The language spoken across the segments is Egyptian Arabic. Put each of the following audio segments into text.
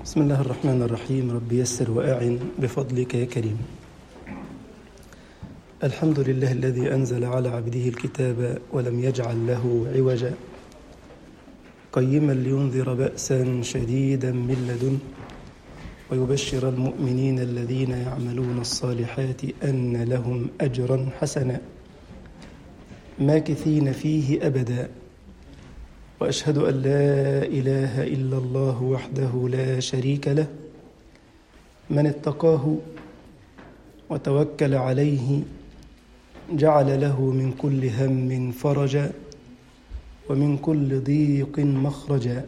بسم الله الرحمن الرحيم رب يسر وأعن بفضلك يا كريم الحمد لله الذي أنزل على عبده الكتاب ولم يجعل له عوجا قيما لينذر بأسا شديدا من لدن ويبشر المؤمنين الذين يعملون الصالحات أن لهم أجرا حسنا ماكثين فيه أبدا واشهد ان لا اله الا الله وحده لا شريك له من اتقاه وتوكل عليه جعل له من كل هم فرجا ومن كل ضيق مخرجا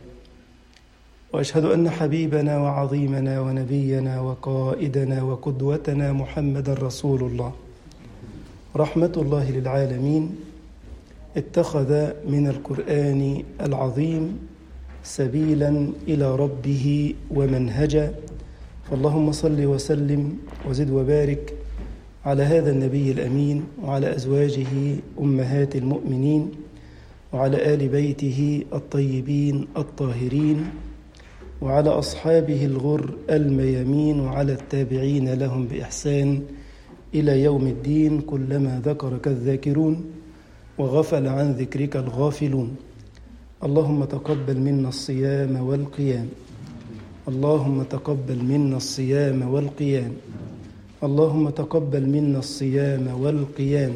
واشهد ان حبيبنا وعظيمنا ونبينا وقائدنا وقدوتنا محمدا رسول الله رحمه الله للعالمين اتخذ من القرآن العظيم سبيلا إلى ربه ومنهجا فاللهم صل وسلم وزد وبارك على هذا النبي الأمين وعلى أزواجه أمهات المؤمنين وعلى آل بيته الطيبين الطاهرين وعلى أصحابه الغر الميامين وعلى التابعين لهم بإحسان إلى يوم الدين كلما ذكرك الذاكرون وغفل عن ذكرك الغافلون اللهم تقبل منا الصيام والقيام اللهم تقبل منا الصيام والقيام اللهم تقبل منا الصيام والقيام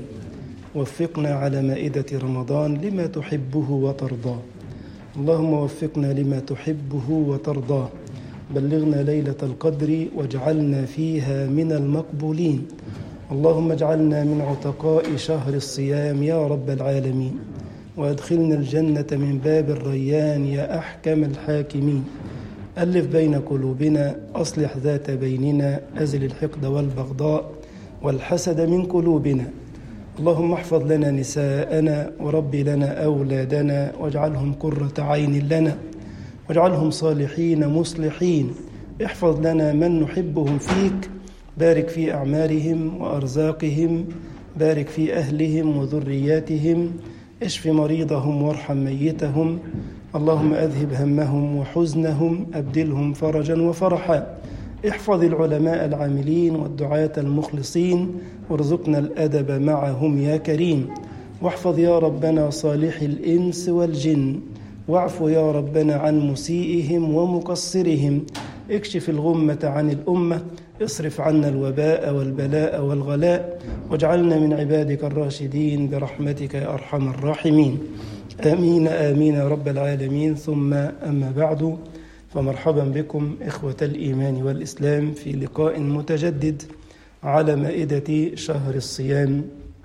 وفقنا على مائدة رمضان لما تحبه وترضاه اللهم وفقنا لما تحبه وترضاه بلغنا ليلة القدر واجعلنا فيها من المقبولين اللهم اجعلنا من عتقاء شهر الصيام يا رب العالمين وادخلنا الجنة من باب الريان يا أحكم الحاكمين ألف بين قلوبنا أصلح ذات بيننا أزل الحقد والبغضاء والحسد من قلوبنا اللهم احفظ لنا نساءنا ورب لنا أولادنا واجعلهم قرة عين لنا واجعلهم صالحين مصلحين احفظ لنا من نحبهم فيك بارك في أعمارهم وأرزاقهم بارك في أهلهم وذرياتهم اشف مريضهم وارحم ميتهم اللهم أذهب همهم وحزنهم أبدلهم فرجا وفرحا احفظ العلماء العاملين والدعاة المخلصين وارزقنا الأدب معهم يا كريم واحفظ يا ربنا صالح الإنس والجن واعف يا ربنا عن مسيئهم ومقصرهم اكشف الغمة عن الأمة اصرف عنا الوباء والبلاء والغلاء واجعلنا من عبادك الراشدين برحمتك يا أرحم الراحمين آمين آمين يا رب العالمين ثم أما بعد فمرحبا بكم إخوة الإيمان والإسلام في لقاء متجدد على مائدة شهر الصيام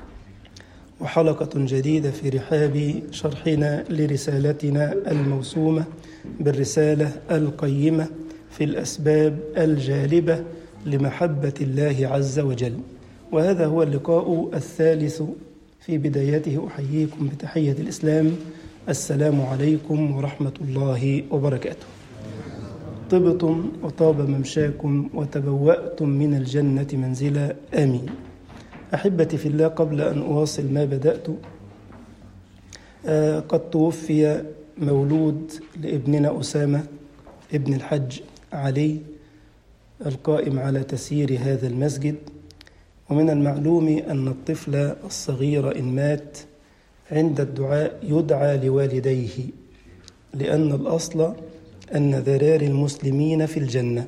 وحلقة جديدة في رحاب شرحنا لرسالتنا الموسومة بالرسالة القيمة في الأسباب الجالبة لمحبة الله عز وجل وهذا هو اللقاء الثالث في بدايته أحييكم بتحية الإسلام السلام عليكم ورحمة الله وبركاته طبتم وطاب ممشاكم وتبوأتم من الجنة منزلا آمين أحبتي في الله قبل أن أواصل ما بدأت آه قد توفي مولود لابننا أسامة ابن الحج علي القائم على تسيير هذا المسجد ومن المعلوم أن الطفل الصغير إن مات عند الدعاء يدعى لوالديه لأن الأصل أن ذراري المسلمين في الجنة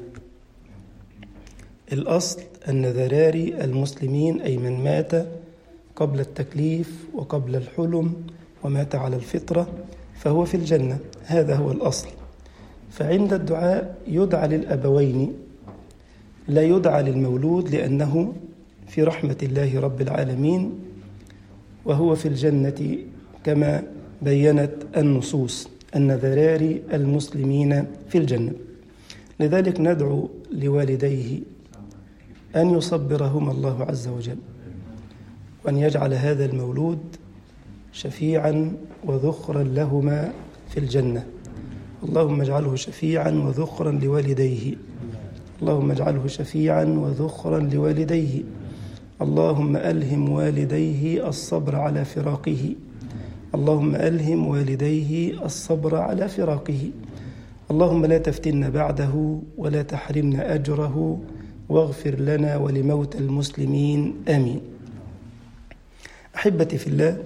الأصل أن ذراري المسلمين أي من مات قبل التكليف وقبل الحلم ومات على الفطرة فهو في الجنة هذا هو الأصل فعند الدعاء يدعى للأبوين لا يدعى للمولود لأنه في رحمة الله رب العالمين وهو في الجنة كما بينت النصوص أن ذراري المسلمين في الجنة لذلك ندعو لوالديه أن يصبرهما الله عز وجل وأن يجعل هذا المولود شفيعا وذخرا لهما في الجنة اللهم اجعله شفيعا وذخرا لوالديه اللهم اجعله شفيعا وذخرا لوالديه اللهم ألهم والديه الصبر على فراقه اللهم ألهم والديه الصبر على فراقه اللهم لا تفتنا بعده ولا تحرمنا أجره واغفر لنا ولموتى المسلمين آمين أحبتي في الله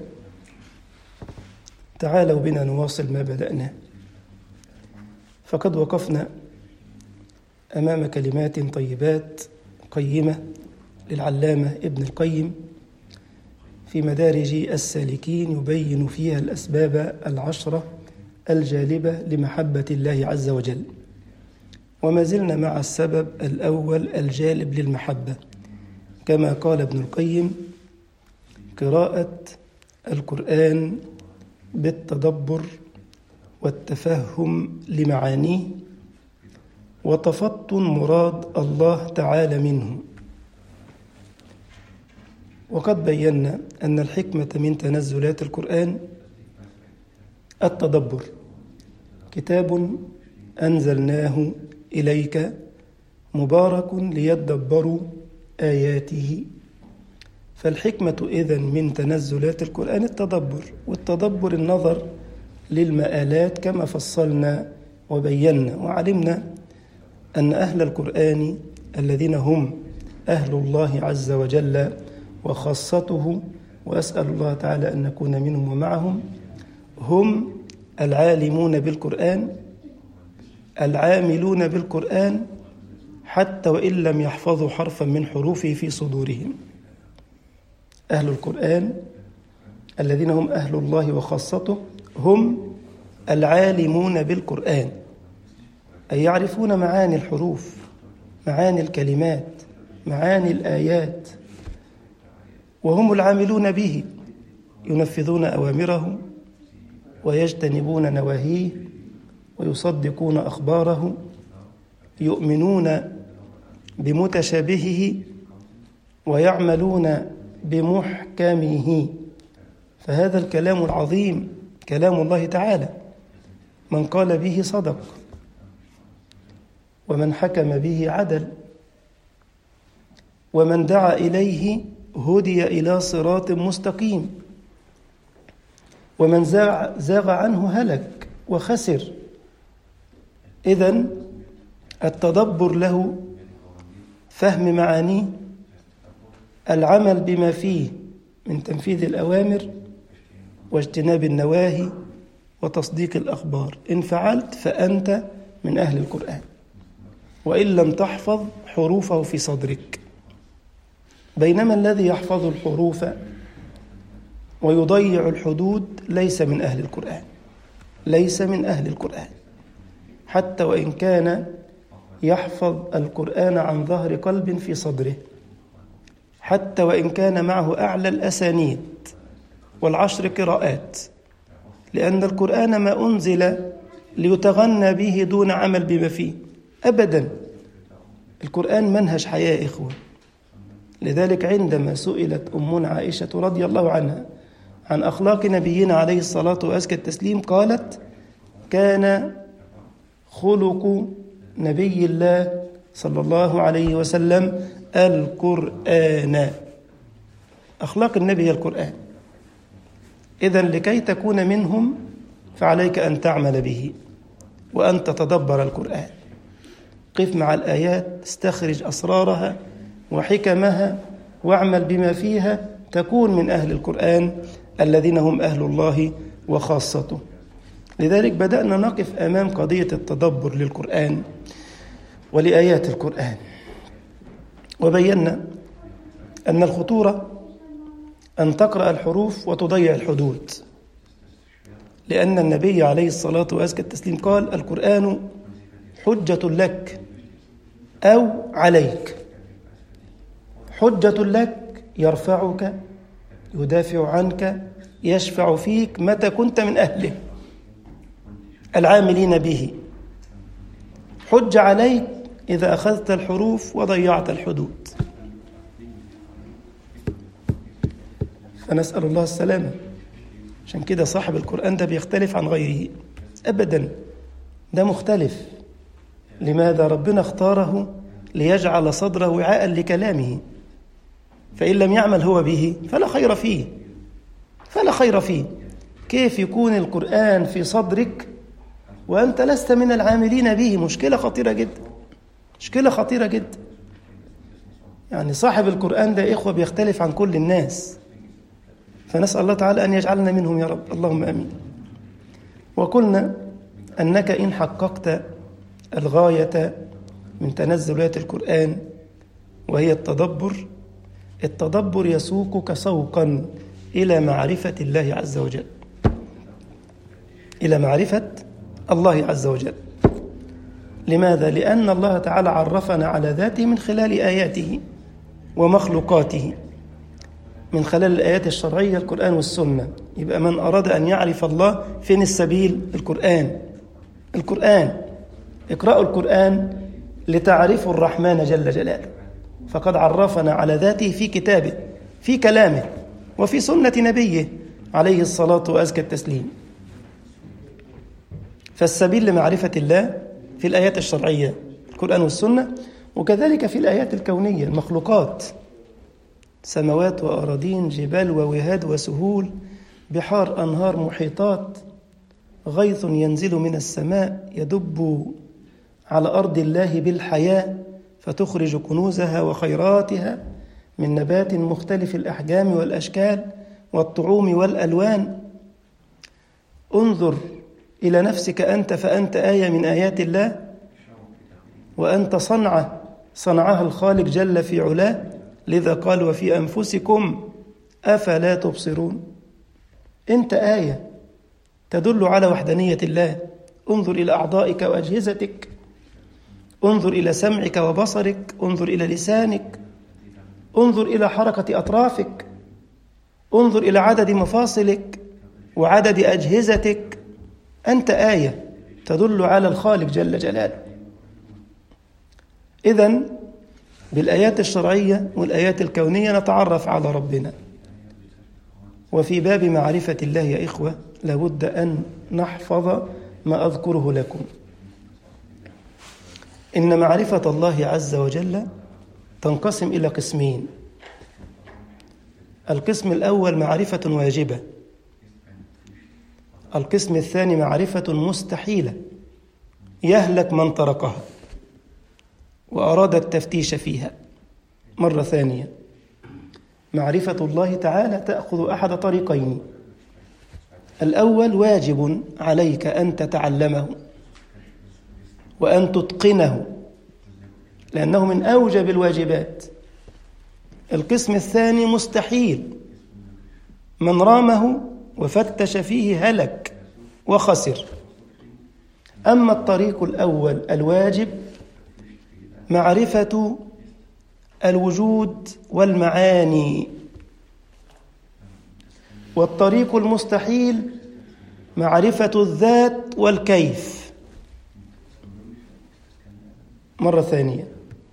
تعالوا بنا نواصل ما بدأنا فقد وقفنا أمام كلمات طيبات قيمة للعلامة ابن القيم في مدارج السالكين يبين فيها الأسباب العشرة الجالبة لمحبة الله عز وجل وما زلنا مع السبب الأول الجالب للمحبة كما قال ابن القيم قراءة القرآن بالتدبر والتفهم لمعانيه وتفطن مراد الله تعالى منه وقد بينا أن الحكمة من تنزلات القرآن التدبر كتاب أنزلناه إليك مبارك ليدبروا آياته فالحكمة إذن من تنزلات القرآن التدبر والتدبر النظر للمآلات كما فصلنا وبينا وعلمنا أن أهل القرآن الذين هم أهل الله عز وجل وخاصته وأسأل الله تعالى أن نكون منهم ومعهم هم العالمون بالقرآن العاملون بالقرآن حتى وإن لم يحفظوا حرفا من حروفه في صدورهم أهل القرآن الذين هم أهل الله وخاصته هم العالمون بالقرآن أي يعرفون معاني الحروف معاني الكلمات معاني الآيات وهم العاملون به ينفذون أوامره ويجتنبون نواهيه ويصدقون أخباره يؤمنون بمتشابهه ويعملون بمحكمه فهذا الكلام العظيم كلام الله تعالى من قال به صدق ومن حكم به عدل ومن دعا إليه هدي إلى صراط مستقيم ومن زاغ عنه هلك وخسر إذا التدبر له فهم معانيه العمل بما فيه من تنفيذ الأوامر واجتناب النواهي وتصديق الأخبار إن فعلت فأنت من أهل القرآن وإن لم تحفظ حروفه في صدرك بينما الذي يحفظ الحروف ويضيع الحدود ليس من أهل القرآن ليس من أهل القرآن حتى وإن كان يحفظ القرآن عن ظهر قلب في صدره حتى وإن كان معه أعلى الأسانيد والعشر قراءات لأن القرآن ما أنزل ليتغنى به دون عمل بما فيه أبدا القرآن منهج حياة إخوة لذلك عندما سئلت أمنا عائشة رضي الله عنها عن أخلاق نبينا عليه الصلاة وأزكى التسليم قالت كان خلق نبي الله صلى الله عليه وسلم القرآن أخلاق النبي هي القرآن إذا لكي تكون منهم فعليك أن تعمل به وأن تتدبر القرآن قف مع الآيات استخرج أسرارها وحكمها واعمل بما فيها تكون من أهل القرآن الذين هم أهل الله وخاصته لذلك بدأنا نقف أمام قضية التدبر للقرآن ولآيات القرآن وبينا أن الخطورة أن تقرأ الحروف وتضيع الحدود لأن النبي عليه الصلاة وأزكى التسليم قال القرآن حجة لك أو عليك حجة لك يرفعك يدافع عنك يشفع فيك متى كنت من أهله العاملين به حج عليك إذا أخذت الحروف وضيعت الحدود فنسأل الله السلامة عشان كده صاحب القرآن ده بيختلف عن غيره أبدا ده مختلف لماذا ربنا اختاره ليجعل صدره وعاء لكلامه فإن لم يعمل هو به فلا خير فيه فلا خير فيه كيف يكون القرآن في صدرك وأنت لست من العاملين به مشكلة خطيرة جدا مشكلة خطيرة جدا يعني صاحب القرآن ده إخوة بيختلف عن كل الناس فنسأل الله تعالى أن يجعلنا منهم يا رب اللهم أمين وقلنا أنك إن حققت الغاية من تنزل آيات القرآن وهي التدبر التدبر يسوقك سوقا إلى معرفة الله عز وجل إلى معرفة الله عز وجل لماذا؟ لأن الله تعالى عرفنا على ذاته من خلال آياته ومخلوقاته من خلال الآيات الشرعية القرآن والسنة يبقى من أراد أن يعرف الله فين السبيل القرآن القرآن اقرأوا القرآن لتعرفوا الرحمن جل جلاله فقد عرفنا على ذاته في كتابه في كلامه وفي سنة نبيه عليه الصلاة وأزكى التسليم فالسبيل لمعرفة الله في الآيات الشرعية القرآن والسنة وكذلك في الآيات الكونية المخلوقات سماوات وأراضين جبال ووهاد وسهول بحار أنهار محيطات غيث ينزل من السماء يدب على أرض الله بالحياة فتخرج كنوزها وخيراتها من نبات مختلف الأحجام والأشكال والطعوم والألوان انظر إلى نفسك أنت فأنت آية من آيات الله وأنت صنعة صنعها الخالق جل في علاه لذا قال وفي أنفسكم أفلا تبصرون أنت آية تدل على وحدانية الله انظر إلى أعضائك وأجهزتك انظر إلى سمعك وبصرك انظر إلى لسانك انظر إلى حركة أطرافك انظر إلى عدد مفاصلك وعدد أجهزتك أنت آية تدل على الخالق جل جلاله إذا بالآيات الشرعية والآيات الكونية نتعرف على ربنا وفي باب معرفة الله يا إخوة لابد أن نحفظ ما أذكره لكم إن معرفة الله عز وجل تنقسم إلى قسمين القسم الأول معرفة واجبة القسم الثاني معرفة مستحيلة يهلك من تركها وأراد التفتيش فيها مرة ثانية معرفة الله تعالى تأخذ أحد طريقين الأول واجب عليك أن تتعلمه وأن تتقنه لأنه من أوجب الواجبات القسم الثاني مستحيل من رامه وفتش فيه هلك وخسر أما الطريق الأول الواجب معرفة الوجود والمعاني والطريق المستحيل معرفة الذات والكيف مرة ثانية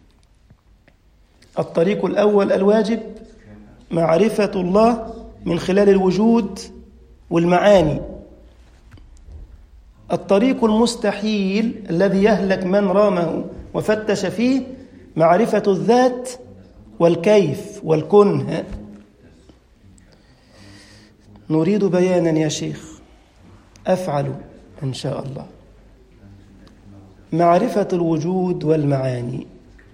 الطريق الأول الواجب معرفة الله من خلال الوجود والمعاني الطريق المستحيل الذي يهلك من رامه وفتش فيه معرفة الذات والكيف والكنه نريد بيانا يا شيخ أفعل إن شاء الله معرفة الوجود والمعاني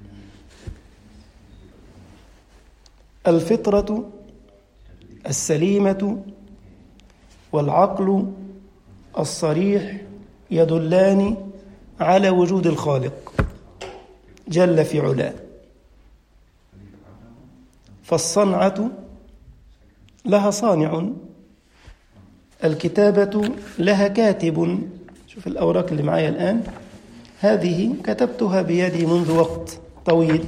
الفطرة السليمة والعقل الصريح يدلان على وجود الخالق جل في علاه فالصنعة لها صانع الكتابة لها كاتب شوف الأوراق اللي معايا الآن هذه كتبتها بيدي منذ وقت طويل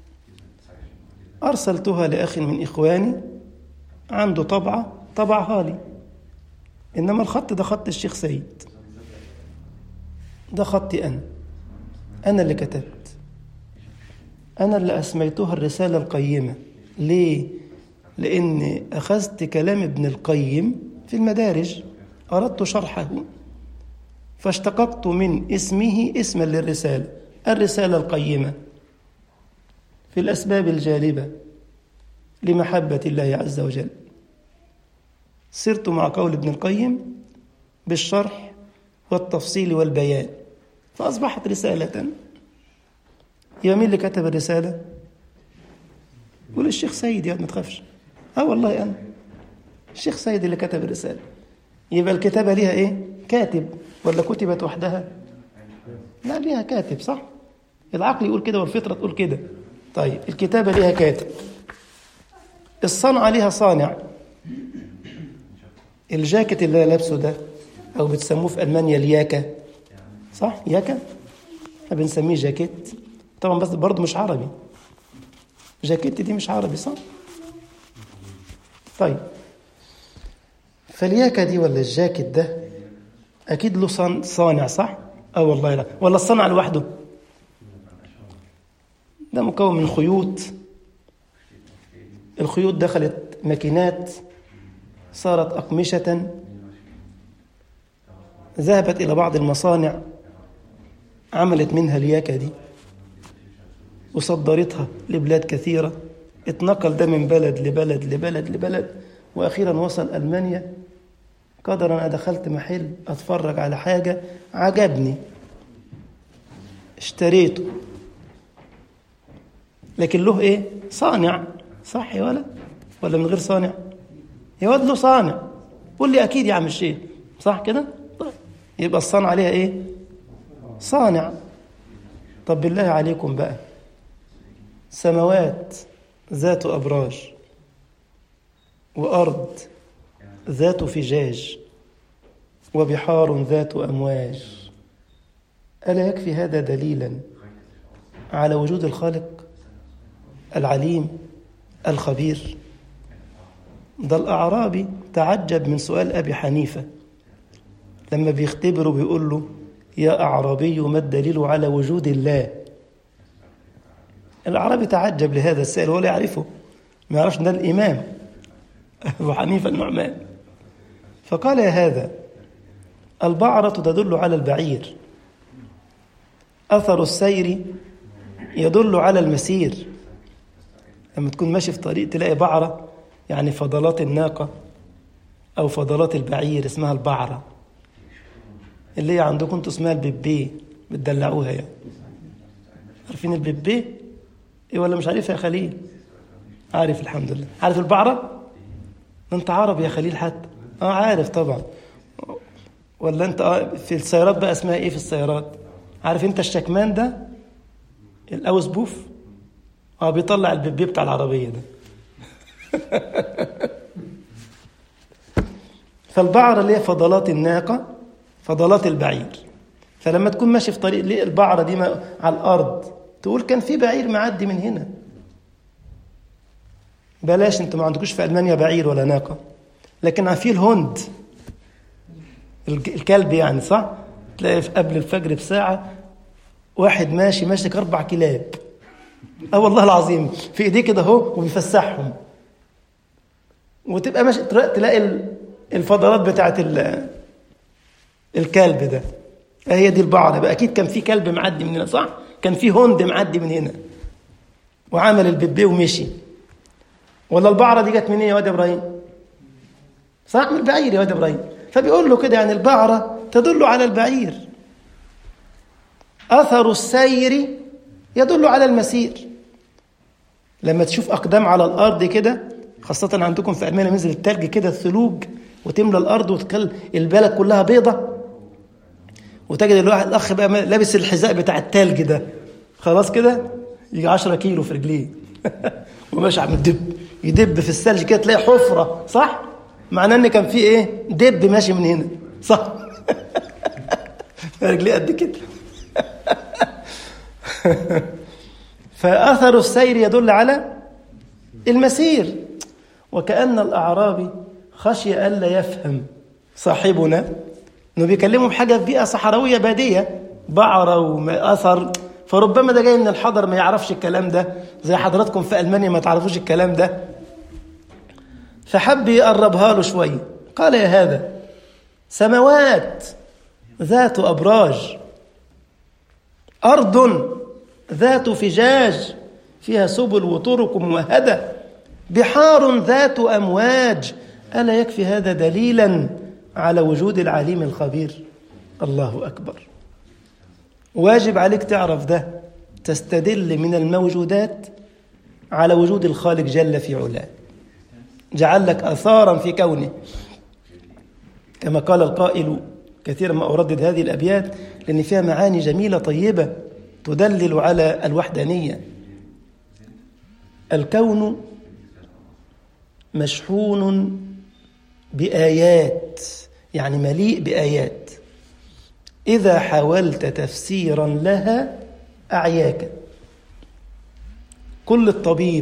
أرسلتها لأخ من إخواني عنده طبعة طبعها لي إنما الخط ده خط الشيخ سيد ده خطي أنا أنا اللي كتبت أنا اللي أسميتها الرسالة القيمة ليه؟ لأن أخذت كلام ابن القيم في المدارج أردت شرحه فاشتققت من اسمه اسما للرسالة الرسالة القيمة في الأسباب الجالبة لمحبة الله عز وجل صرت مع قول ابن القيم بالشرح والتفصيل والبيان فأصبحت رسالة يبقى مين اللي كتب الرسالة؟ قول الشيخ سيد يا ما تخافش اه والله أنا الشيخ سيد اللي كتب الرسالة يبقى الكتابة ليها إيه؟ كاتب ولا كتبت وحدها؟ لا ليها كاتب صح؟ العقل يقول كده والفطرة تقول كده طيب الكتابة ليها كاتب الصنعة ليها صانع الجاكيت اللي أنا لابسه ده أو بتسموه في ألمانيا الياكا صح؟ ياكا؟ احنا بنسميه جاكيت طبعا بس برضه مش عربي جاكيت دي مش عربي صح؟ طيب فالياكا دي ولا الجاكيت ده أكيد له صان- صانع صح؟ أه والله لا ولا الصنع لوحده ده مكون من خيوط الخيوط دخلت ماكينات صارت أقمشة ذهبت إلى بعض المصانع عملت منها الياكة دي وصدرتها لبلاد كثيرة اتنقل ده من بلد لبلد لبلد لبلد وأخيرا وصل ألمانيا قدر أنا دخلت محل أتفرج على حاجة عجبني اشتريته لكن له ايه صانع صح يا ولا ولا من غير صانع يا واد له صانع قول لي اكيد يا عم الشيخ صح كده طيب يبقى الصنعه عليها ايه صانع طب بالله عليكم بقى سماوات ذات ابراج وارض ذات فجاج وبحار ذات امواج الا يكفي هذا دليلا على وجود الخالق العليم الخبير ده الأعرابي تعجب من سؤال أبي حنيفة لما بيختبره بيقول له يا أعرابي ما الدليل على وجود الله الأعرابي تعجب لهذا السائل ولا يعرفه ما يعرفش ده الإمام أبو حنيفة النعمان فقال يا هذا البعرة تدل على البعير أثر السير يدل على المسير لما تكون ماشي في طريق تلاقي بعرة يعني فضلات الناقة أو فضلات البعير اسمها البعرة اللي هي عندكم انتوا اسمها البيبي بتدلعوها يعني عارفين البيبي ايه ولا مش عارفها يا خليل عارف الحمد لله عارف البعرة ده انت عربي يا خليل حتى اه عارف طبعا ولا انت اه في السيارات بقى اسمها ايه في السيارات عارف انت الشكمان ده الاوس بوف اه بيطلع البيبي بتاع العربية ده فالبعرة اللي هي فضلات الناقة فضلات البعير فلما تكون ماشي في طريق ليه البعرة دي ما على الأرض تقول كان في بعير معدي من هنا بلاش انتوا ما عندكوش في ألمانيا بعير ولا ناقة لكن في الهند الج- الكلب يعني صح تلاقي في- قبل الفجر بساعة واحد ماشي ماسك أربع كلاب اه والله العظيم في ايديه كده اهو وبيفسحهم وتبقى ماشي تلاقي تلاقي ال- الفضلات بتاعت ال- الكلب ده هي دي البعرة بقى اكيد كان في كلب معدي من هنا صح كان في هند معدي من هنا وعمل البيبي ومشي ولا البعرة دي جت منين يا واد ابراهيم صح من البعير يا واد ابراهيم فبيقول له كده يعني البعرة تدل على البعير أثر السير يدل على المسير لما تشوف أقدام على الأرض كده خاصة عندكم في ألمانيا نزل التلج كده الثلوج وتملى الأرض وتكل البلد كلها بيضة وتجد الواحد الأخ بقى لابس الحذاء بتاع التلج ده خلاص كده يجي 10 كيلو في رجليه وماشي عم يدب يدب في الثلج كده تلاقي حفرة صح؟ معناه إن كان في إيه؟ دب ماشي من هنا صح؟ رجليه قد كده فأثر السير يدل على المسير وكأن الأعرابي خشي ألا يفهم صاحبنا إنه بيكلمه بحاجة في بيئة صحراوية بادية بعرة وأثر فربما ده جاي من الحضر ما يعرفش الكلام ده زي حضراتكم في ألمانيا ما تعرفوش الكلام ده فحب يقربها له شوية قال يا هذا سماوات ذات أبراج أرض ذات فجاج فيها سبل وطرق ممهدة بحار ذات أمواج ألا يكفي هذا دليلا على وجود العليم الخبير الله أكبر واجب عليك تعرف ده تستدل من الموجودات على وجود الخالق جل في علاه جعل لك أثارا في كونه كما قال القائل كثيرا ما أردد هذه الأبيات لأن فيها معاني جميلة طيبة تدلل على الوحدانية الكون مشحون بآيات يعني مليء بآيات إذا حاولت تفسيرا لها أعياك كل الطبيب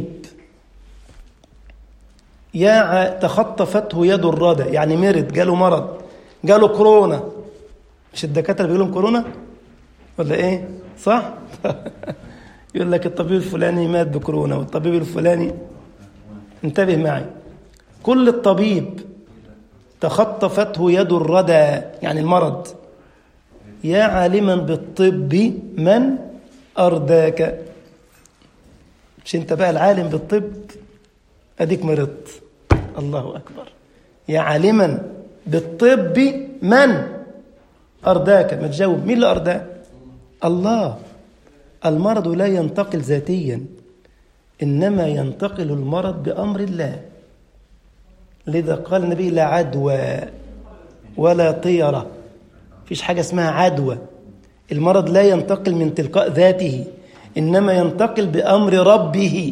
يا تخطفته يد الردى يعني مرض جاله مرض جاله كورونا مش الدكاتره بيقولوا كورونا ولا ايه صح يقول لك الطبيب الفلاني مات بكورونا والطبيب الفلاني انتبه معي كل الطبيب تخطفته يد الردى يعني المرض يا عالما بالطب من أرداك مش انت بقى العالم بالطب اديك مرضت الله أكبر يا عالما بالطب من أرداك ما تجاوب مين اللي أرداك الله المرض لا ينتقل ذاتيا إنما ينتقل المرض بأمر الله لذا قال النبي لا عدوى ولا طيرة فيش حاجة اسمها عدوى المرض لا ينتقل من تلقاء ذاته إنما ينتقل بأمر ربه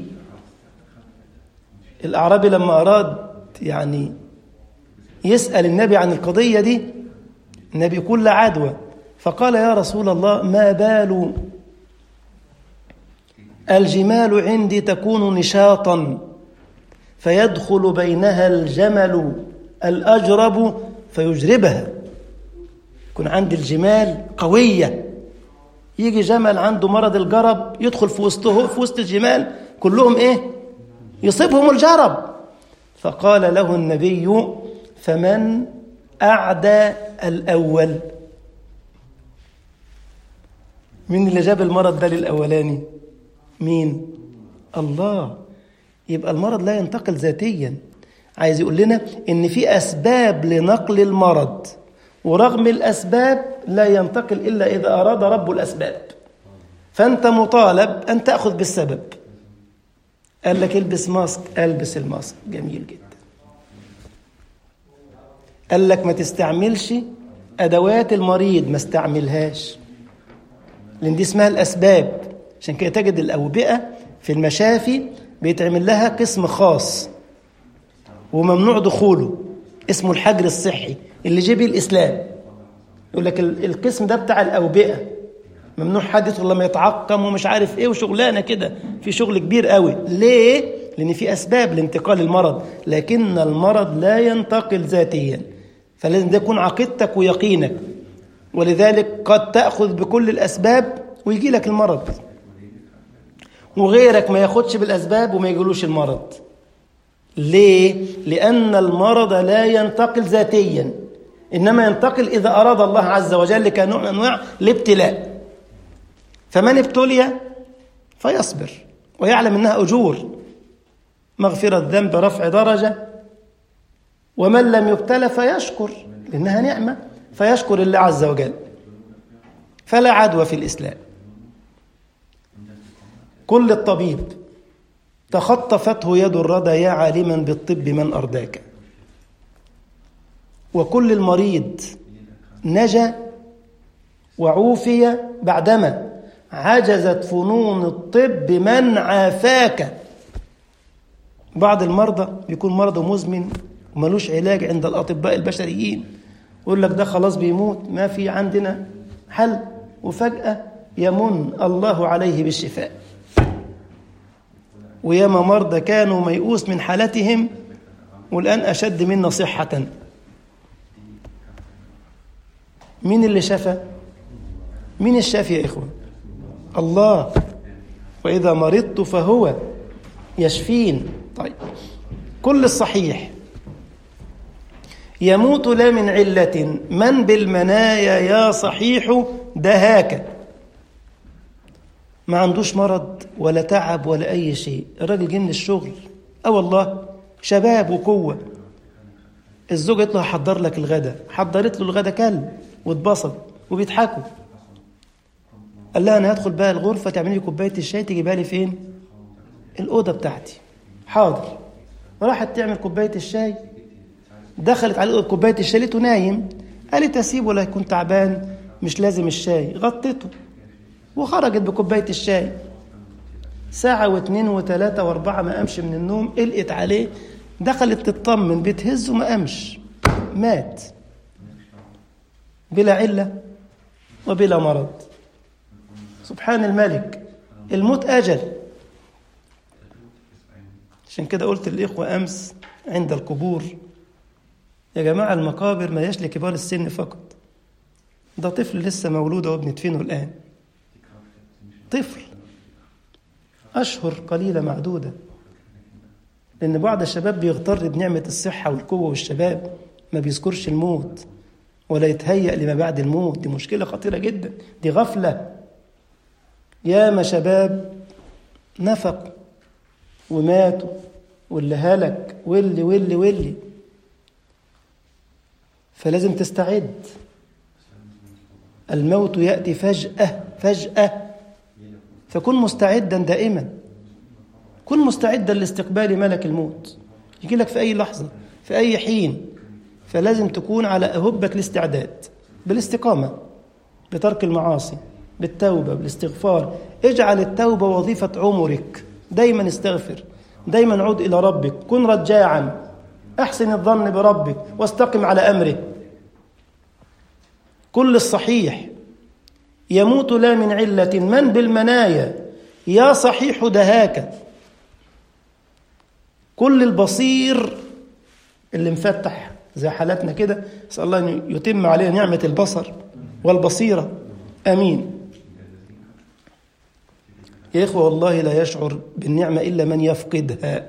الأعرابي لما أراد يعني يسأل النبي عن القضية دي النبي يقول لا عدوى فقال يا رسول الله ما بال الجمال عندي تكون نشاطا فيدخل بينها الجمل الأجرب فيجربها يكون عندي الجمال قوية يجي جمل عنده مرض الجرب يدخل في وسطه في وسط الجمال كلهم ايه يصيبهم الجرب فقال له النبي فمن أعدى الأول مين اللي جاب المرض ده للأولاني مين الله يبقى المرض لا ينتقل ذاتيا عايز يقول لنا ان في اسباب لنقل المرض ورغم الاسباب لا ينتقل الا اذا اراد رب الاسباب فانت مطالب ان تاخذ بالسبب قال لك البس ماسك البس الماسك جميل جدا قال لك ما تستعملش ادوات المريض ما استعملهاش لان دي اسمها الاسباب عشان كده تجد الاوبئه في المشافي بيتعمل لها قسم خاص وممنوع دخوله اسمه الحجر الصحي اللي جه بيه الاسلام يقول لك القسم ده بتاع الاوبئه ممنوع حد يدخل لما يتعقم ومش عارف ايه وشغلانه كده في شغل كبير قوي ليه لان في اسباب لانتقال المرض لكن المرض لا ينتقل ذاتيا فلازم ده يكون عقيدتك ويقينك ولذلك قد تاخذ بكل الاسباب ويجي لك المرض وغيرك ما ياخدش بالاسباب وما يجيلوش المرض ليه لان المرض لا ينتقل ذاتيا انما ينتقل اذا اراد الله عز وجل كنوع من انواع الابتلاء فمن ابتلي فيصبر ويعلم انها اجور مغفره ذنب رفع درجه ومن لم يبتلى فيشكر لانها نعمه فيشكر الله عز وجل فلا عدوى في الاسلام كل الطبيب تخطفته يد الردى يا عالما بالطب من أرداك وكل المريض نجا وعوفي بعدما عجزت فنون الطب من عافاك بعض المرضى بيكون مرض مزمن وملوش علاج عند الأطباء البشريين يقول لك ده خلاص بيموت ما في عندنا حل وفجأة يمن الله عليه بالشفاء وياما مرضى كانوا ميؤوس من حالتهم والآن أشد منا صحة مين اللي شفى؟ مين الشافي يا إخوة؟ الله وإذا مرضت فهو يشفين طيب كل الصحيح يموت لا من علة من بالمنايا يا صحيح دهاك ما عندوش مرض ولا تعب ولا أي شيء الراجل جه من الشغل أه والله شباب وقوة الزوجة قالت له هحضر لك الغدا حضرت له الغدا كل واتبسط وبيضحكوا قال لها انا هدخل بقى الغرفه تعملي لي كوبايه الشاي تجيبها لي فين الاوضه بتاعتي حاضر راحت تعمل كوبايه الشاي دخلت عليه كوبايه الشاي لقيته نايم قالت اسيبه ولا يكون تعبان مش لازم الشاي غطيته وخرجت بكوبايه الشاي ساعة واثنين وثلاثة واربعة ما قامش من النوم قلقت عليه دخلت تطمن بتهزه ما قامش مات بلا علة وبلا مرض سبحان الملك الموت أجل عشان كده قلت للإخوة أمس عند القبور يا جماعة المقابر ما يش لكبار السن فقط ده طفل لسه مولود وهو بندفنه الآن طفل أشهر قليلة معدودة لأن بعض الشباب بيغتر بنعمة الصحة والقوة والشباب ما بيذكرش الموت ولا يتهيأ لما بعد الموت دي مشكلة خطيرة جدا دي غفلة ياما شباب نفقوا وماتوا واللي هلك واللي واللي واللي فلازم تستعد الموت يأتي فجأة فجأة فكن مستعدا دائما كن مستعدا لاستقبال ملك الموت يجي لك في أي لحظة في أي حين فلازم تكون على أهبة الاستعداد بالاستقامة بترك المعاصي بالتوبة بالاستغفار اجعل التوبة وظيفة عمرك دايما استغفر دايما عد إلى ربك كن رجاعا أحسن الظن بربك واستقم على أمره كل الصحيح يموت لا من علة من بالمنايا يا صحيح دهاك كل البصير اللي مفتح زي حالاتنا كده اسال الله ان يتم علينا نعمه البصر والبصيره امين يا اخوه والله لا يشعر بالنعمه الا من يفقدها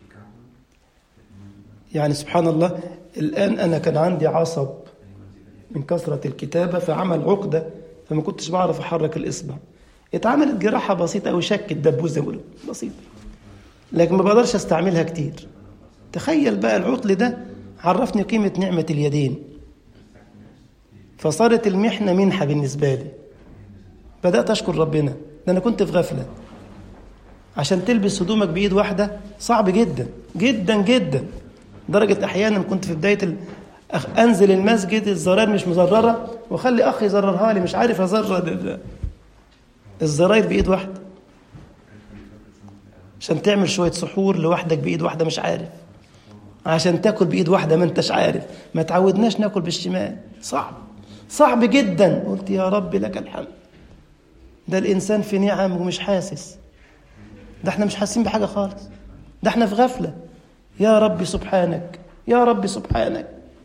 يعني سبحان الله الان انا كان عندي عصب من كثره الكتابه فعمل عقده فما كنتش بعرف احرك الاصبع اتعملت جراحه بسيطه او شك الدبوس زي ما بيقولوا بسيطه لكن ما بقدرش استعملها كتير تخيل بقى العطل ده عرفني قيمة نعمة اليدين فصارت المحنة منحة بالنسبة لي بدأت أشكر ربنا ده أنا كنت في غفلة عشان تلبس هدومك بإيد واحدة صعب جدا جدا جدا درجة أحيانا كنت في بداية ال... أنزل المسجد الزراير مش مزررة وأخلي أخي يزررها لي مش عارف أزرر الزراير بإيد واحدة عشان تعمل شوية سحور لوحدك بإيد واحدة مش عارف عشان تاكل بإيد واحدة ما انتش عارف ما تعودناش ناكل بالشمال صعب صعب جدا قلت يا رب لك الحمد ده الإنسان في نعم ومش حاسس ده احنا مش حاسين بحاجة خالص ده احنا في غفلة يا رب سبحانك يا رب سبحانك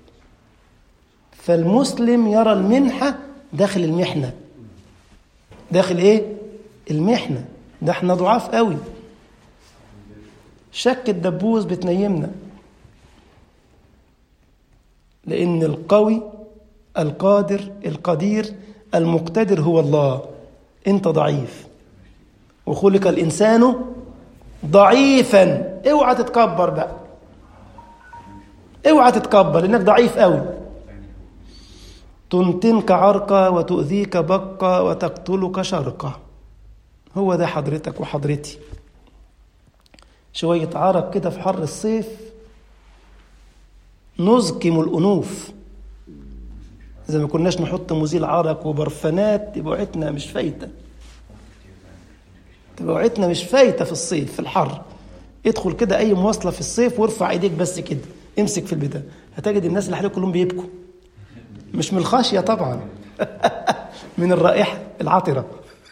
فالمسلم يرى المنحة داخل المحنة داخل ايه المحنة ده احنا ضعاف قوي شك الدبوس بتنيمنا لأن القوي القادر القدير المقتدر هو الله أنت ضعيف وخلق الإنسان ضعيفا اوعى تتكبر بقى اوعى تتكبر لأنك ضعيف قوي تنتنك عرقة وتؤذيك بقة وتقتلك شرقة هو ده حضرتك وحضرتي شوية عرق كده في حر الصيف نزكم الأنوف إذا ما كناش نحط مزيل عرق وبرفانات يبقى وعيتنا مش فايتة تبقى وعيتنا مش فايتة في الصيف في الحر ادخل كده أي مواصلة في الصيف وارفع ايديك بس كده امسك في البتاع هتجد الناس اللي حواليك كلهم بيبكوا مش من الخشية طبعا من الرائحة العطرة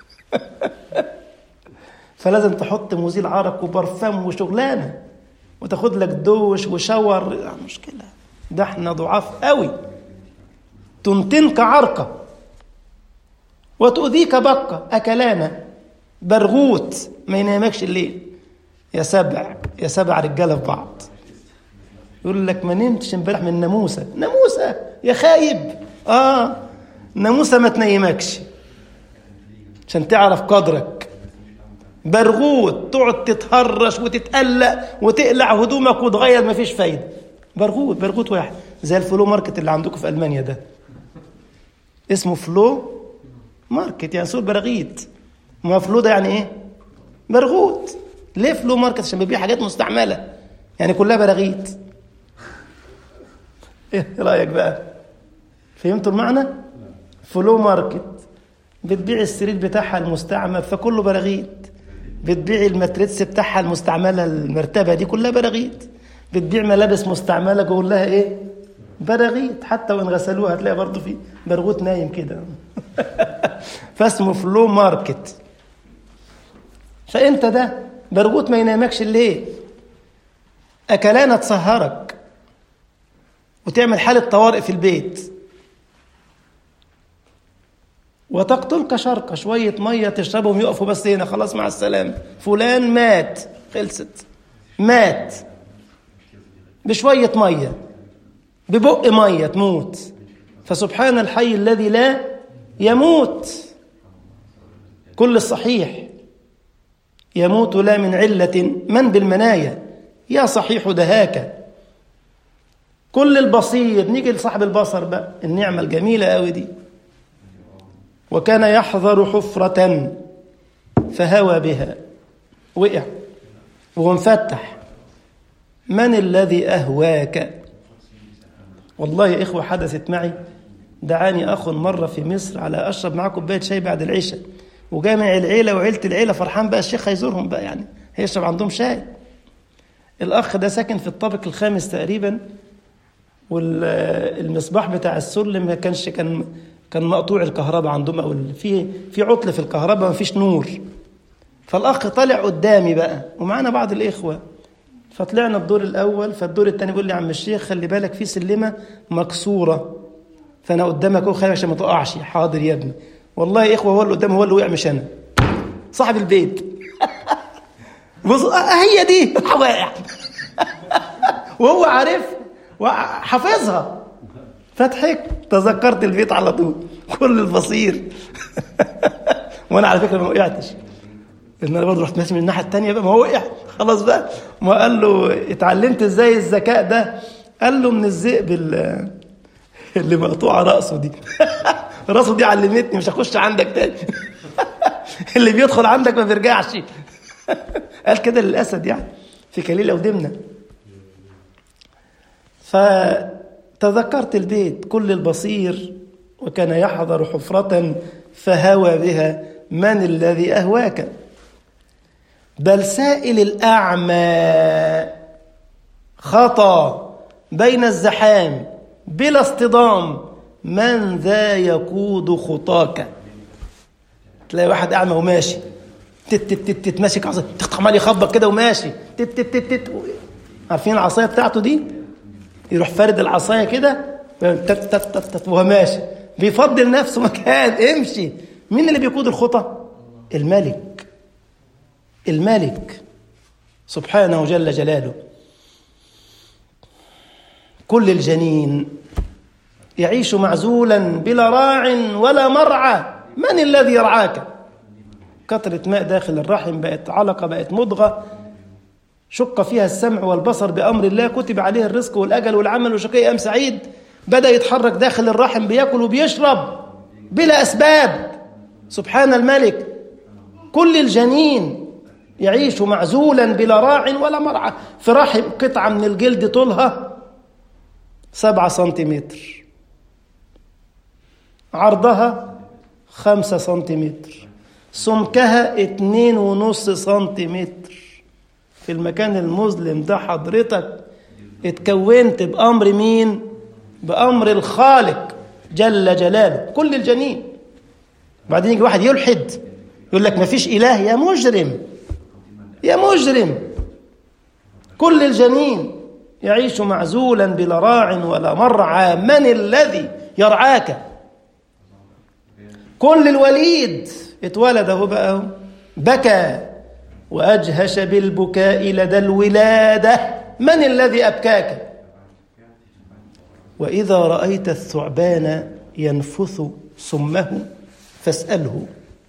فلازم تحط مزيل عرق وبرفان وشغلانه وتاخد لك دوش وشاور مشكله ده احنا ضعاف قوي تنتنك عرقه وتؤذيك بقه اكلانا برغوت ما ينامكش الليل يا سبع يا سبع رجاله في بعض يقول لك ما نمتش امبارح من ناموسه ناموسه يا خايب اه ناموسه ما تنيمكش عشان تعرف قدرك برغوت تقعد تتهرش وتتقلق وتقلع هدومك وتغير مفيش فايده برغوت برغوت واحد زي الفلو ماركت اللي عندكم في المانيا ده اسمه فلو ماركت يعني سوق براغيث ما فلو ده يعني ايه برغوت ليه فلو ماركت عشان بيبيع حاجات مستعمله يعني كلها براغيث ايه رايك بقى فهمتوا المعنى فلو ماركت بتبيع السرير بتاعها المستعمل فكله براغيث بتبيع الماتريتس بتاعها المستعمله المرتبه دي كلها براغيث بتبيع ملابس مستعمله كلها ايه براغيث حتى وان غسلوها هتلاقي برضه في برغوت نايم كده فاسمه فلو ماركت فانت ده برغوت ما ينامكش الليل اكلانه تسهرك وتعمل حاله طوارئ في البيت وتقتلك شرقة شوية مية تشربهم يقفوا بس هنا خلاص مع السلامة فلان مات خلصت مات بشوية مية ببق مية تموت فسبحان الحي الذي لا يموت كل الصحيح يموت لا من علة من بالمنايا يا صحيح دهاك كل البصير نيجي لصاحب البصر بقى النعمة الجميلة قوي دي وكان يحذر حفرة فهوى بها وقع وهو مفتح من الذي أهواك والله يا إخوة حدثت معي دعاني أخ مرة في مصر على أشرب معاه كوباية شاي بعد العشاء وجامع العيلة وعيلة العيلة فرحان بقى الشيخ هيزورهم بقى يعني هيشرب عندهم شاي الأخ ده ساكن في الطابق الخامس تقريبا والمصباح بتاع السلم ما كانش كان كان مقطوع الكهرباء عندهم او في في عطل في الكهرباء ما فيش نور فالاخ طالع قدامي بقى ومعانا بعض الاخوه فطلعنا الدور الاول فالدور الثاني بيقول لي يا عم الشيخ خلي بالك في سلمه مكسوره فانا قدامك اهو خايف عشان ما تقعش حاضر يا ابني والله يا اخوه هو اللي قدامي هو اللي وقع مش انا صاحب البيت بص هي دي واقع وهو عارف حافظها فضحكت تذكرت البيت على طول كل البصير وانا على فكره ما وقعتش ان انا برضه رحت ماشي من الناحيه الثانيه بقى ما هو وقع خلاص بقى ما قال له اتعلمت ازاي الذكاء ده قال له من الذئب اللي مقطوعه راسه دي راسه دي علمتني مش هخش عندك تاني اللي بيدخل عندك ما بيرجعش قال كده للاسد يعني في كليل او دمنه ف تذكرت البيت كل البصير وكان يحضر حفرة فهوى بها من الذي أهواك بل سائل الأعمى خطى بين الزحام بلا اصطدام من ذا يقود خطاك تلاقي واحد أعمى وماشي تت تت تت, تت ماسك عصايه عمال يخبط كده وماشي تت تت تت, تت عارفين العصايه بتاعته دي يروح فارد العصايه كده تت تت تت وهو ماشي بيفضل نفسه مكان امشي مين اللي بيقود الخطى الملك الملك سبحانه جل جلاله كل الجنين يعيش معزولا بلا راع ولا مرعى من الذي يرعاك كثرة ماء داخل الرحم بقت علقة بقت مضغة شق فيها السمع والبصر بأمر الله كتب عليه الرزق والأجل والعمل وشقي أم سعيد بدأ يتحرك داخل الرحم بياكل وبيشرب بلا أسباب سبحان الملك كل الجنين يعيش معزولا بلا راع ولا مرعى في رحم قطعة من الجلد طولها سبعة سنتيمتر عرضها خمسة سنتيمتر سمكها اتنين ونص سنتيمتر في المكان المظلم ده حضرتك اتكونت بأمر مين بأمر الخالق جل جلاله كل الجنين بعدين يجي واحد يلحد يقول لك ما فيش إله يا مجرم يا مجرم كل الجنين يعيش معزولا بلا راع ولا مرعى من الذي يرعاك كل الوليد اتولد اهو بقى بكى واجهش بالبكاء لدى الولاده من الذي ابكاك واذا رايت الثعبان ينفث سمه فاساله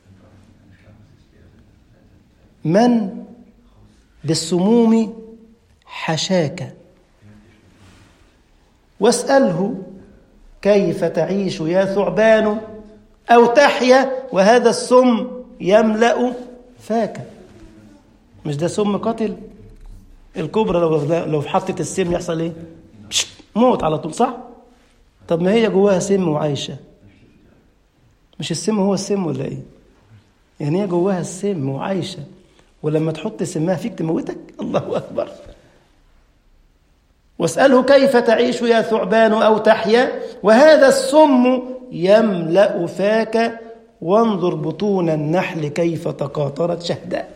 من بالسموم حشاك واساله كيف تعيش يا ثعبان أو تحيا وهذا السم يملأ فاك مش ده سم قاتل الكبرى لو لو حطت السم يحصل ايه موت على طول صح طب ما هي جواها سم وعايشه مش السم هو السم ولا ايه يعني هي جواها السم وعايشه ولما تحط سمها فيك تموتك الله اكبر واساله كيف تعيش يا ثعبان او تحيا وهذا السم يملا فاك وانظر بطون النحل كيف تقاطرت شهداء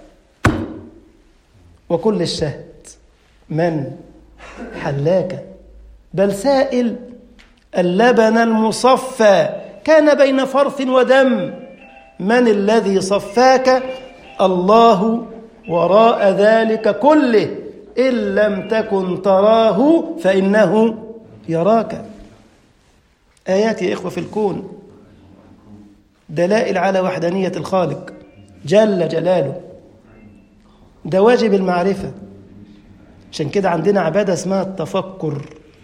وكل الشهد من حلاك بل سائل اللبن المصفى كان بين فرث ودم من الذي صفاك الله وراء ذلك كله إن لم تكن تراه فإنه يراك آيات يا إخوة في الكون دلائل على وحدانية الخالق جل جلاله ده واجب المعرفة عشان كده عندنا عبادة اسمها التفكر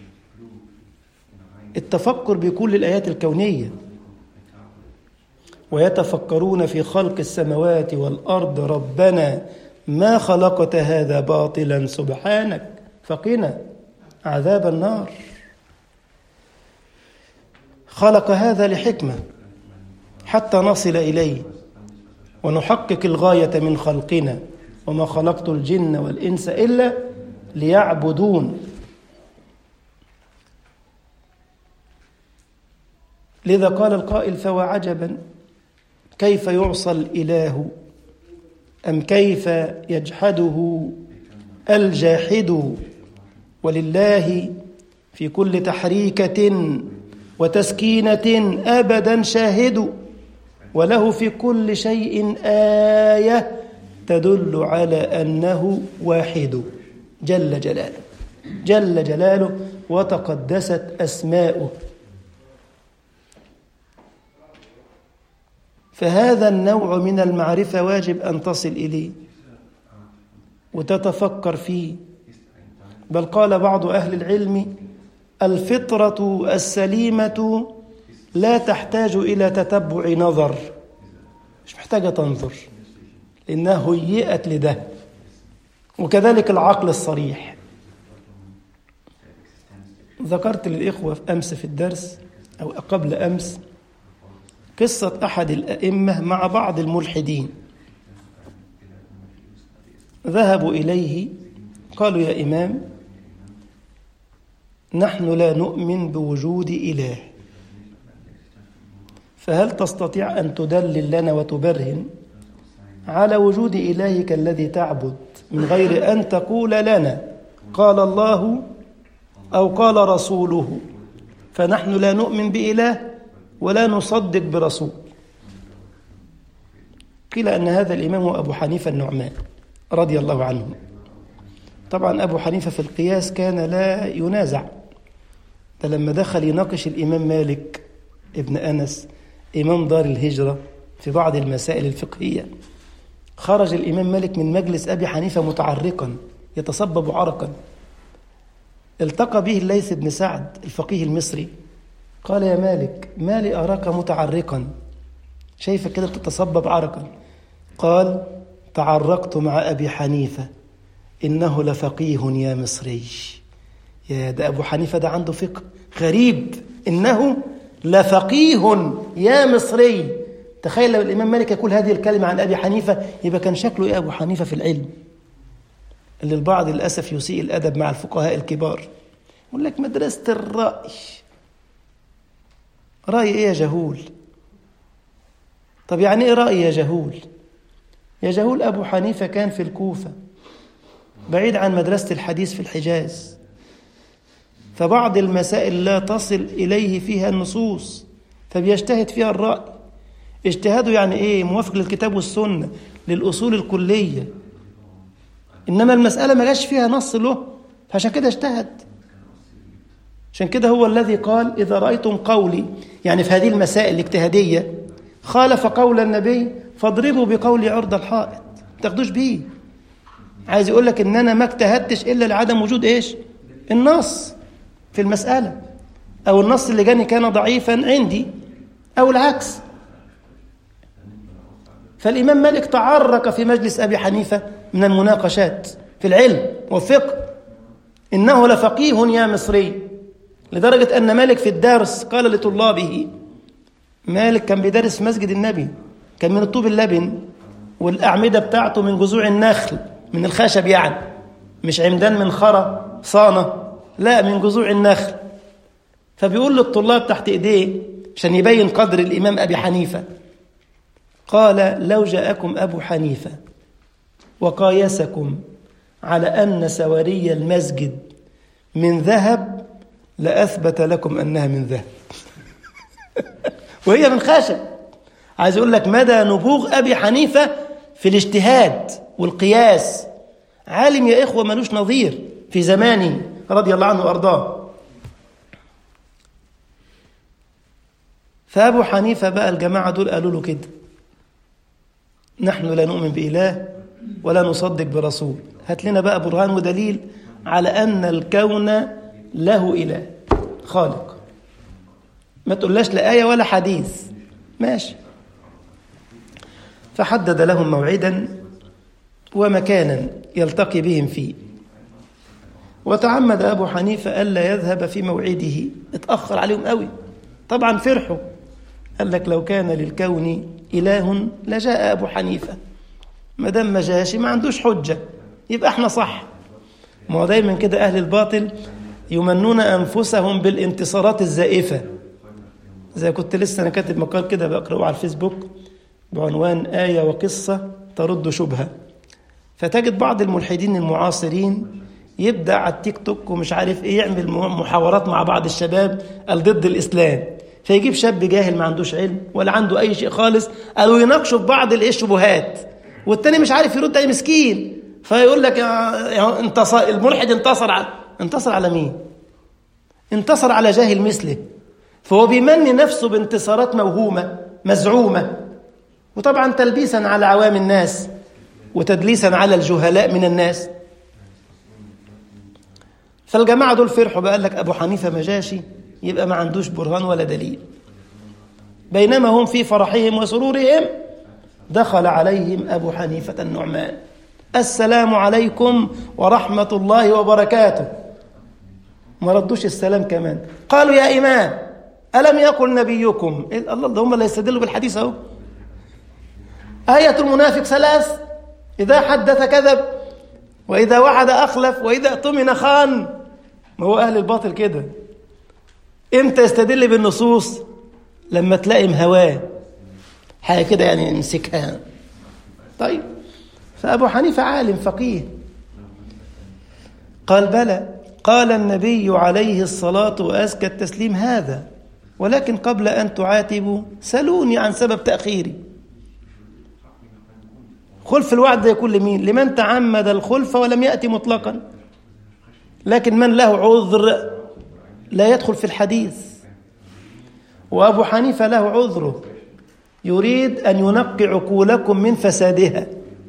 التفكر بيكون للآيات الكونية ويتفكرون في خلق السماوات والأرض ربنا ما خلقت هذا باطلا سبحانك فقنا عذاب النار خلق هذا لحكمة حتى نصل إليه ونحقق الغاية من خلقنا وما خلقت الجن والإنس إلا ليعبدون لذا قال القائل فهو عجبا كيف يعصى الإله أم كيف يجحده الجاحد ولله في كل تحريكة وتسكينة أبدا شاهد وله في كل شيء آية تدل على أنه واحد جل جلاله جل جلاله وتقدست أسماؤه فهذا النوع من المعرفة واجب أن تصل إليه وتتفكر فيه بل قال بعض أهل العلم الفطرة السليمة لا تحتاج إلى تتبع نظر مش محتاجة تنظر لأنها هيئت لده وكذلك العقل الصريح ذكرت للإخوة أمس في الدرس أو قبل أمس قصة أحد الأئمة مع بعض الملحدين ذهبوا إليه قالوا يا إمام نحن لا نؤمن بوجود إله فهل تستطيع أن تدلل لنا وتبرهن على وجود إلهك الذي تعبد من غير أن تقول لنا قال الله أو قال رسوله فنحن لا نؤمن بإله ولا نصدق برسول قيل أن هذا الإمام هو أبو حنيفة النعمان رضي الله عنه طبعا أبو حنيفة في القياس كان لا ينازع ده لما دخل يناقش الإمام مالك ابن أنس إمام دار الهجرة في بعض المسائل الفقهية خرج الإمام مالك من مجلس أبي حنيفة متعرقا يتصبب عرقا التقى به الليث بن سعد الفقيه المصري قال يا مالك ما لي أراك متعرقا شايفك كده بتتصبب عرقا قال تعرقت مع أبي حنيفة إنه لفقيه يا مصري يا ده أبو حنيفة ده عنده فقه غريب إنه لفقيه يا مصري تخيل لو الإمام مالك يقول هذه الكلمة عن أبي حنيفة يبقى كان شكله إيه أبو حنيفة في العلم اللي البعض للأسف يسيء الأدب مع الفقهاء الكبار يقول لك مدرسة الرأي رأي إيه يا جهول طب يعني إيه رأي يا جهول يا جهول أبو حنيفة كان في الكوفة بعيد عن مدرسة الحديث في الحجاز فبعض المسائل لا تصل إليه فيها النصوص فبيجتهد فيها الرأي اجتهاده يعني إيه موافق للكتاب والسنة للأصول الكلية إنما المسألة ما جاش فيها نص له فعشان كده اجتهد عشان كده هو الذي قال إذا رأيتم قولي يعني في هذه المسائل الاجتهادية خالف قول النبي فاضربوا بقولي عرض الحائط ما تاخدوش بيه عايز يقول لك ان انا ما اجتهدتش الا لعدم وجود ايش النص في المساله أو النص اللي جاني كان ضعيفا عندي أو العكس فالإمام مالك تعرك في مجلس أبي حنيفة من المناقشات في العلم والفقه إنه لفقيه يا مصري لدرجة أن مالك في الدرس قال لطلابه مالك كان بيدرس في مسجد النبي كان من الطوب اللبن والأعمدة بتاعته من جذوع النخل من الخشب يعني مش عمدان من خرى صانة لا من جذوع النخل فبيقول للطلاب تحت ايديه عشان يبين قدر الإمام أبي حنيفة قال لو جاءكم أبو حنيفة وقايسكم على أن سواري المسجد من ذهب لأثبت لكم أنها من ذهب وهي من خشب عايز يقول لك مدى نبوغ أبي حنيفة في الاجتهاد والقياس عالم يا إخوة ملوش نظير في زمانه رضي الله عنه وأرضاه فأبو حنيفة بقى الجماعة دول قالوا له كده نحن لا نؤمن بإله ولا نصدق برسول هات لنا بقى برهان ودليل على أن الكون له إله خالق ما تقولناش لا آية ولا حديث ماشي فحدد لهم موعدا ومكانا يلتقي بهم فيه وتعمد أبو حنيفة ألا يذهب في موعده اتأخر عليهم قوي طبعا فرحوا قال لك لو كان للكون إله لجاء أبو حنيفة ما دام ما جاش ما عندوش حجة يبقى احنا صح ما هو دايما كده أهل الباطل يمنون أنفسهم بالانتصارات الزائفة زي كنت لسه أنا كاتب مقال كده بقرأه على الفيسبوك بعنوان آية وقصة ترد شبهة فتجد بعض الملحدين المعاصرين يبدأ على التيك توك ومش عارف ايه يعمل محاورات مع بعض الشباب ضد الإسلام فيجيب شاب جاهل ما عندوش علم ولا عنده أي شيء خالص قالوا يناقشوا في بعض الايه الشبهات والتاني مش عارف يرد أي مسكين فيقول لك انتصر الملحد انتصر على انتصر على مين؟ انتصر على جاهل مثله فهو بيمني نفسه بانتصارات موهومة مزعومة وطبعا تلبيسا على عوام الناس وتدليسا على الجهلاء من الناس فالجماعة دول فرحوا بقى لك أبو حنيفة ما جاشي يبقى ما عندوش برهان ولا دليل بينما هم في فرحهم وسرورهم دخل عليهم أبو حنيفة النعمان السلام عليكم ورحمة الله وبركاته ما ردوش السلام كمان قالوا يا إمام ألم يقل نبيكم إيه الله ده هم اللي يستدلوا بالحديث أهو آية المنافق ثلاث إذا حدث كذب وإذا وعد أخلف وإذا اؤتمن خان ما هو أهل الباطل كده إمتى يستدل بالنصوص لما تلاقي مهواه حاجة كده يعني يمسكها طيب فأبو حنيفة عالم فقيه قال بلى قال النبي عليه الصلاة وأزكى التسليم هذا ولكن قبل أن تعاتبوا سلوني عن سبب تأخيري خلف الوعد ده يكون لمين لمن تعمد الخلف ولم يأتي مطلقا لكن من له عذر لا يدخل في الحديث وأبو حنيفة له عذره يريد أن ينقي عقولكم من فسادها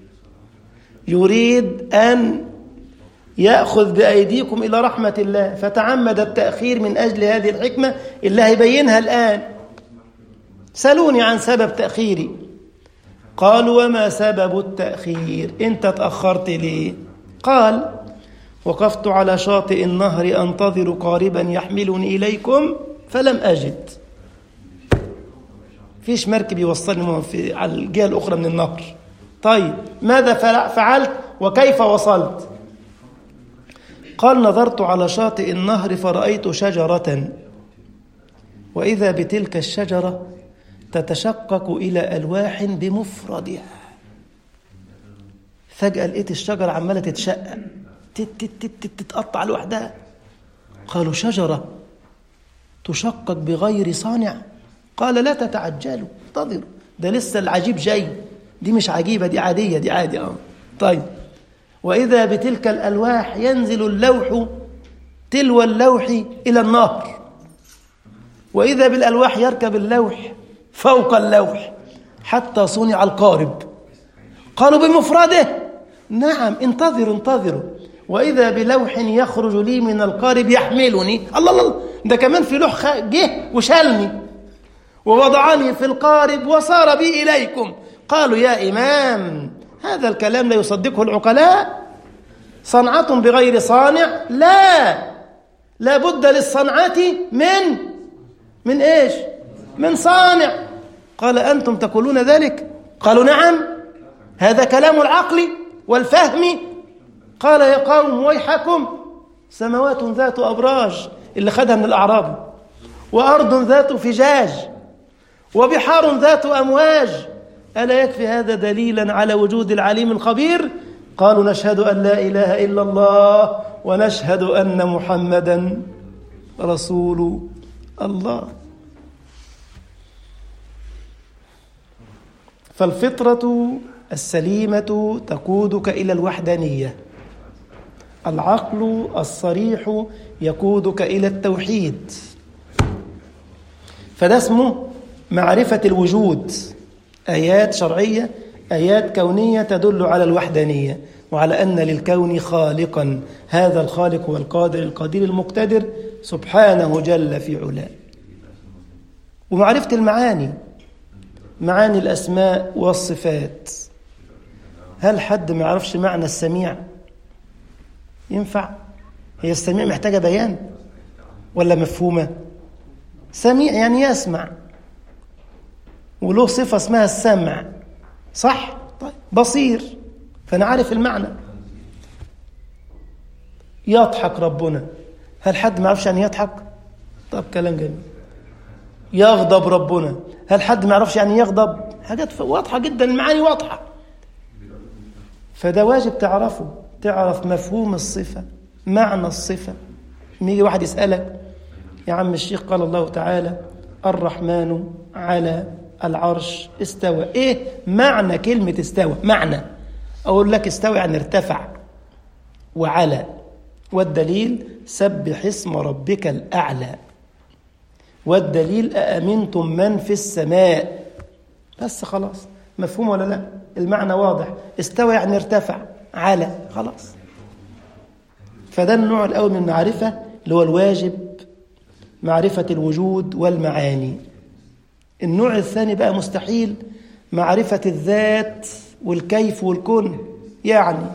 يريد أن يأخذ بأيديكم إلى رحمة الله فتعمد التأخير من أجل هذه الحكمة اللي هيبينها الآن سألوني عن سبب تأخيري قالوا وما سبب التأخير أنت تأخرت ليه قال وقفت على شاطئ النهر أنتظر قاربا يحملني إليكم فلم أجد فيش مركب يوصلني في على الجهة الأخرى من النهر طيب ماذا فعلت وكيف وصلت قال نظرت على شاطئ النهر فرأيت شجرة وإذا بتلك الشجرة تتشقق إلى ألواح بمفردها فجأة لقيت الشجرة عمالة تتشقق تتقطع لوحدها قالوا شجرة تشقق بغير صانع قال لا تتعجلوا انتظروا ده لسه العجيب جاي دي مش عجيبة دي عادية دي عادي اه طيب وإذا بتلك الألواح ينزل اللوح تلو اللوح إلى النهر وإذا بالألواح يركب اللوح فوق اللوح حتى صنع القارب قالوا بمفرده نعم انتظروا انتظروا وإذا بلوح يخرج لي من القارب يحملني الله الله ده كمان في لوح جه وشالني ووضعني في القارب وصار بي إليكم قالوا يا إمام هذا الكلام لا يصدقه العقلاء صنعة بغير صانع لا لا بد للصنعة من من إيش من صانع قال أنتم تقولون ذلك قالوا نعم هذا كلام العقل والفهم قال يا قوم ويحكم سماوات ذات أبراج اللي خدها من الأعراب وأرض ذات فجاج وبحار ذات أمواج ألا يكفي هذا دليلا على وجود العليم الخبير قالوا نشهد أن لا إله إلا الله ونشهد أن محمدا رسول الله فالفطرة السليمة تقودك إلى الوحدانية العقل الصريح يقودك إلى التوحيد فده اسمه معرفة الوجود آيات شرعية آيات كونية تدل على الوحدانية وعلى أن للكون خالقا هذا الخالق هو القادر القدير المقتدر سبحانه جل في علاه ومعرفة المعاني معاني الأسماء والصفات هل حد ما يعرفش معنى السميع ينفع هي السميع محتاجة بيان ولا مفهومة سميع يعني يسمع وله صفة اسمها السمع صح طيب بصير فأنا عارف المعنى يضحك ربنا هل حد ما يعرفش يعني يضحك طب كلام جميل يغضب ربنا هل حد ما يعرفش يعني يغضب حاجات واضحة جدا المعاني واضحة فده واجب تعرفه تعرف مفهوم الصفة معنى الصفة يجي واحد يسألك يا عم الشيخ قال الله تعالى الرحمن على العرش استوى ايه معنى كلمة استوى معنى اقول لك استوى يعني ارتفع وعلى والدليل سبح اسم ربك الأعلى والدليل أأمنتم من في السماء بس خلاص مفهوم ولا لا المعنى واضح استوى يعني ارتفع على خلاص فده النوع الأول من المعرفة اللي هو الواجب معرفة الوجود والمعاني النوع الثاني بقى مستحيل معرفة الذات والكيف والكون يعني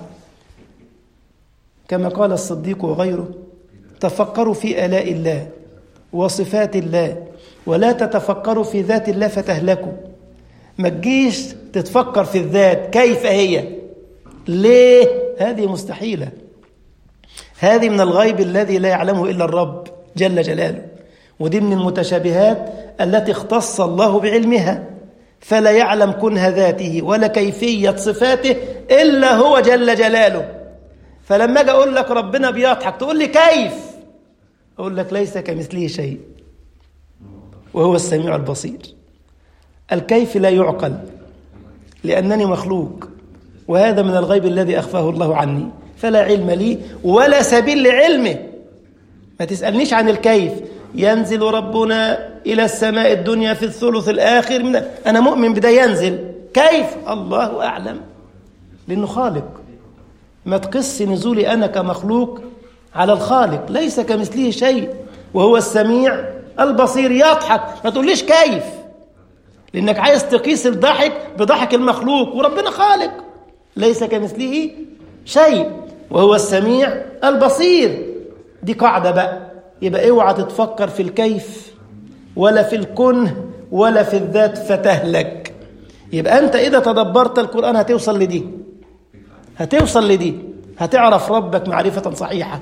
كما قال الصديق وغيره تفكروا في آلاء الله وصفات الله ولا تتفكروا في ذات الله فتهلكوا ما تجيش تتفكر في الذات كيف هي ليه هذه مستحيلة هذه من الغيب الذي لا يعلمه إلا الرب جل جلاله ودي من المتشابهات التي اختص الله بعلمها فلا يعلم كنه ذاته ولا كيفية صفاته إلا هو جل جلاله فلما اجي اقول لك ربنا بيضحك تقول لي كيف اقول لك ليس كمثله شيء وهو السميع البصير الكيف لا يعقل لانني مخلوق وهذا من الغيب الذي اخفاه الله عني فلا علم لي ولا سبيل لعلمه ما تسالنيش عن الكيف ينزل ربنا الى السماء الدنيا في الثلث الاخر من انا مؤمن بده ينزل كيف الله اعلم لانه خالق ما تقص نزولي أنا كمخلوق على الخالق ليس كمثله شيء وهو السميع البصير يضحك ما تقوليش كيف لأنك عايز تقيس الضحك بضحك المخلوق وربنا خالق ليس كمثله شيء وهو السميع البصير دي قاعدة بقى يبقى اوعى تتفكر في الكيف ولا في الكنه ولا في الذات فتهلك يبقى أنت إذا تدبرت القرآن هتوصل لدي هتوصل لدي هتعرف ربك معرفة صحيحة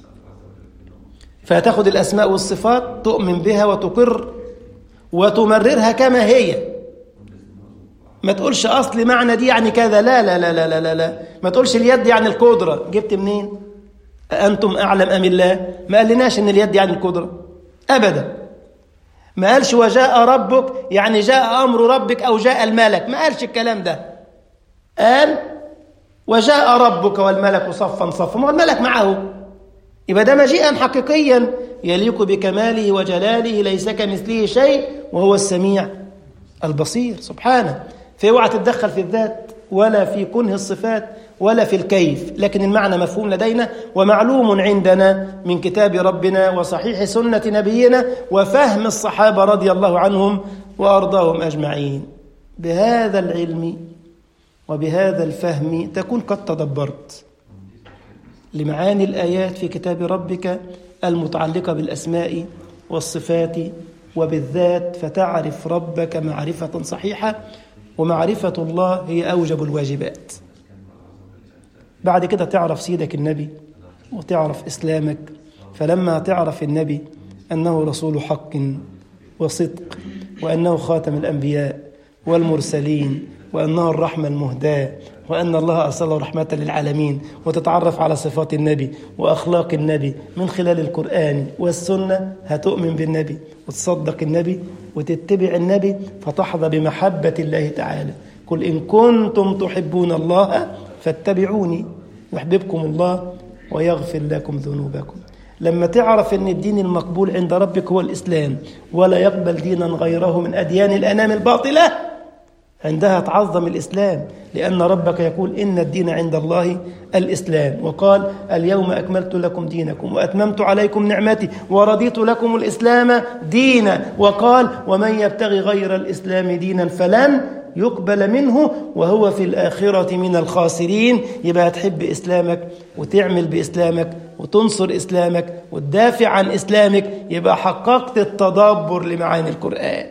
فهتاخد الأسماء والصفات تؤمن بها وتقر وتمررها كما هي ما تقولش أصل معنى دي يعني كذا لا لا لا لا لا لا ما تقولش اليد يعني القدرة جبت منين أنتم أعلم أم الله ما قالناش إن اليد يعني القدرة أبدا ما قالش وجاء ربك يعني جاء أمر ربك أو جاء الملك ما قالش الكلام ده قال وجاء ربك والملك صفا صفا ما الملك معه يبقى ده مجيئا حقيقيا يليق بكماله وجلاله ليس كمثله شيء وهو السميع البصير سبحانه فاوعى تتدخل في الذات ولا في كنه الصفات ولا في الكيف لكن المعنى مفهوم لدينا ومعلوم عندنا من كتاب ربنا وصحيح سنة نبينا وفهم الصحابة رضي الله عنهم وأرضاهم أجمعين بهذا العلم وبهذا الفهم تكون قد تدبرت لمعاني الآيات في كتاب ربك المتعلقة بالأسماء والصفات وبالذات فتعرف ربك معرفة صحيحة ومعرفة الله هي أوجب الواجبات بعد كده تعرف سيدك النبي وتعرف إسلامك فلما تعرف النبي أنه رسول حق وصدق وأنه خاتم الأنبياء والمرسلين وأنه الرحمة المهداة وأن الله أرسله رحمة للعالمين وتتعرف على صفات النبي وأخلاق النبي من خلال القرآن والسنة هتؤمن بالنبي وتصدق النبي وتتبع النبي فتحظى بمحبة الله تعالى قل إن كنتم تحبون الله فاتبعوني يحببكم الله ويغفر لكم ذنوبكم لما تعرف ان الدين المقبول عند ربك هو الاسلام ولا يقبل دينا غيره من اديان الانام الباطله عندها تعظم الاسلام لان ربك يقول ان الدين عند الله الاسلام وقال اليوم اكملت لكم دينكم واتممت عليكم نعمتي ورضيت لكم الاسلام دينا وقال ومن يبتغي غير الاسلام دينا فلن يقبل منه وهو في الآخرة من الخاسرين يبقى تحب إسلامك وتعمل بإسلامك وتنصر إسلامك وتدافع عن إسلامك يبقى حققت التدبر لمعاني القرآن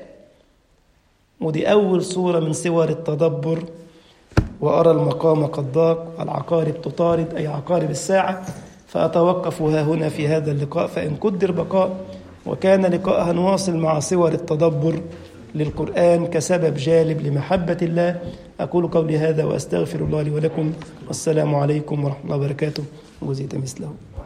ودي أول صورة من صور التدبر وأرى المقام قد ضاق والعقارب تطارد أي عقارب الساعة فأتوقف ها هنا في هذا اللقاء فإن قدر بقاء وكان لقاءها نواصل مع صور التدبر للقرآن كسبب جالب لمحبة الله أقول قولي هذا وأستغفر الله لي ولكم والسلام عليكم ورحمة الله وبركاته وزيد مثله